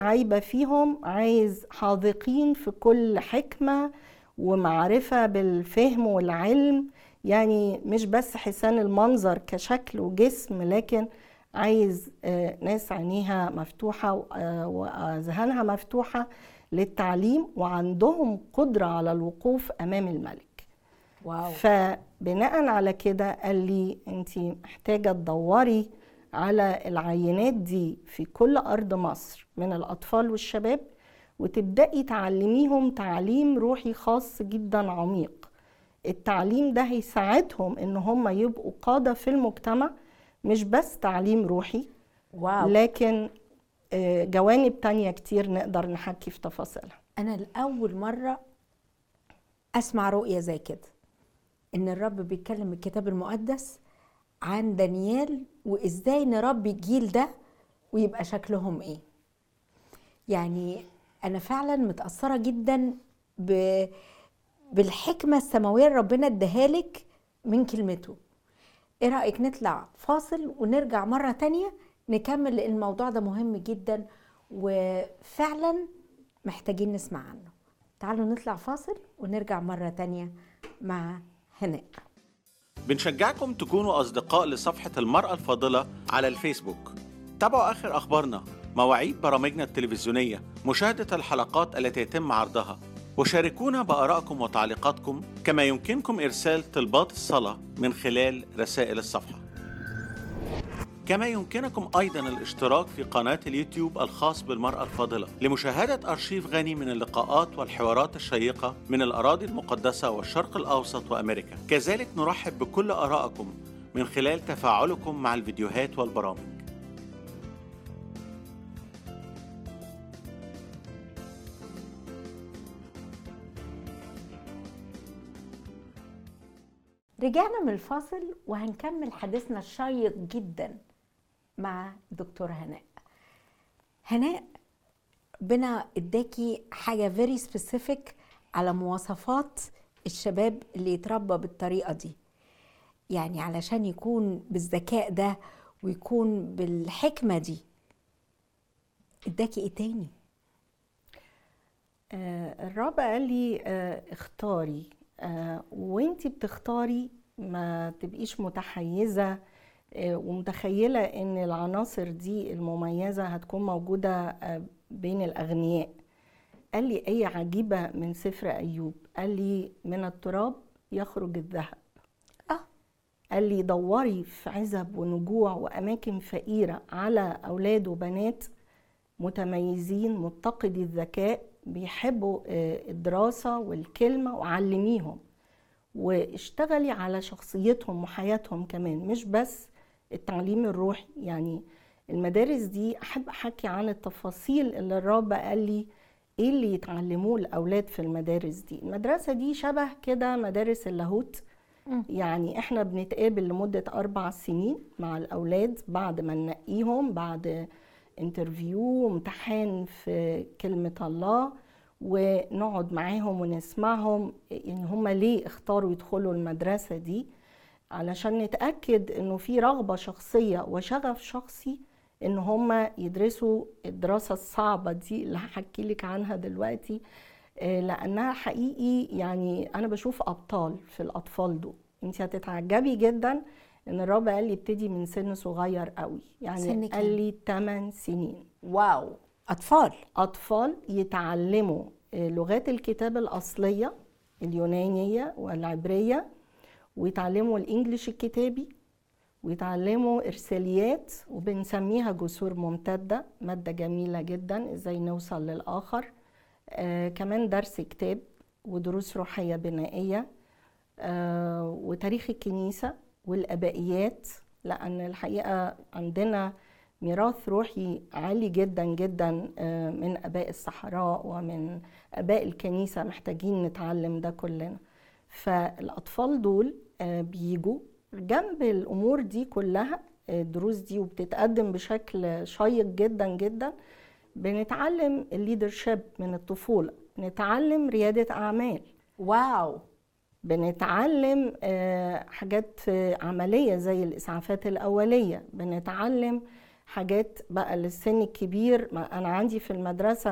عايبة فيهم عايز حاذقين في كل حكمة ومعرفة بالفهم والعلم يعني مش بس حسان المنظر كشكل وجسم لكن عايز آه، ناس عينيها مفتوحة آه، وأذهانها مفتوحة للتعليم وعندهم قدرة على الوقوف أمام الملك واو فبناء على كده قال لي انت محتاجة تدوري على العينات دي في كل أرض مصر من الأطفال والشباب وتبدأي تعلميهم تعليم روحي خاص جدا عميق التعليم ده هيساعدهم ان هم يبقوا قادة في المجتمع مش بس تعليم روحي واو لكن آه، جوانب تانية كتير نقدر نحكي في تفاصيلها انا لاول مره اسمع رؤيه زي كده ان الرب بيتكلم الكتاب المقدس عن دانيال وازاي نربي الجيل ده ويبقى شكلهم ايه يعني انا فعلا متاثره جدا ب... بالحكمه السماويه اللي ربنا اداها لك من كلمته ايه رايك نطلع فاصل ونرجع مره تانية نكمل لان الموضوع ده مهم جدا وفعلا محتاجين نسمع عنه تعالوا نطلع فاصل ونرجع مرة تانية مع هناء بنشجعكم تكونوا أصدقاء لصفحة المرأة الفاضلة على الفيسبوك تابعوا آخر أخبارنا مواعيد برامجنا التلفزيونية مشاهدة الحلقات التي يتم عرضها وشاركونا بآرائكم وتعليقاتكم كما يمكنكم إرسال طلبات الصلاة من خلال رسائل الصفحة كما يمكنكم أيضا الاشتراك في قناة اليوتيوب الخاص بالمرأة الفاضلة لمشاهدة أرشيف غني من اللقاءات والحوارات الشيقة من الأراضي المقدسة والشرق الأوسط وأمريكا كذلك نرحب بكل آرائكم من خلال تفاعلكم مع الفيديوهات والبرامج رجعنا من الفاصل وهنكمل حديثنا الشيق جدا مع دكتور هناء هناء بنا اداكي حاجة فيري سبيسيفيك على مواصفات الشباب اللي يتربى بالطريقة دي يعني علشان يكون بالذكاء ده ويكون بالحكمة دي اداكي ايه تاني آه، الرب قال لي آه، اختاري آه، وانتي بتختاري ما تبقيش متحيزة آه، ومتخيلة ان العناصر دي المميزة هتكون موجودة آه، بين الأغنياء قال لي آية عجيبة من سفر أيوب قال لي من التراب يخرج الذهب اه قال لي دوري في عزب ونجوع وأماكن فقيرة على أولاد وبنات متميزين متقدي الذكاء بيحبوا آه، الدراسة والكلمة وعلميهم واشتغلي على شخصيتهم وحياتهم كمان مش بس التعليم الروحي يعني المدارس دي أحب أحكي عن التفاصيل اللي الرب قال لي إيه اللي يتعلموه الأولاد في المدارس دي المدرسة دي شبه كده مدارس اللاهوت مم. يعني احنا بنتقابل لمدة أربع سنين مع الأولاد بعد ما ننقيهم بعد انترفيو امتحان في كلمة الله ونقعد معاهم ونسمعهم يعني هم ليه اختاروا يدخلوا المدرسة دي علشان نتأكد انه في رغبة شخصية وشغف شخصي ان هم يدرسوا الدراسة الصعبة دي اللي هحكي لك عنها دلوقتي آه، لانها حقيقي يعني انا بشوف ابطال في الاطفال دول انت هتتعجبي جدا ان الرب قال لي ابتدي من سن صغير قوي سن يعني كام؟ قال لي 8 سنين واو اطفال أطفال يتعلموا آه، لغات الكتاب الأصلية اليونانية والعبرية ويتعلموا الإنجليش الكتابي ويتعلموا إرساليات وبنسميها جسور ممتدة مادة جميلة جدا إزاي نوصل للآخر آه كمان درس كتاب ودروس روحية بنائية آه وتاريخ الكنيسة والأبائيات لأن الحقيقة عندنا ميراث روحي عالي جدا جدا آه، من اباء الصحراء ومن اباء الكنيسه محتاجين نتعلم ده كلنا فالاطفال دول آه، بيجوا جنب الامور دي كلها آه، الدروس دي وبتتقدم بشكل شيق جدا جدا بنتعلم الليدرشيب من الطفوله بنتعلم رياده اعمال واو بنتعلم آه، حاجات آه، عملية زي الإسعافات الأولية بنتعلم حاجات بقى للسن الكبير ما انا عندي في المدرسه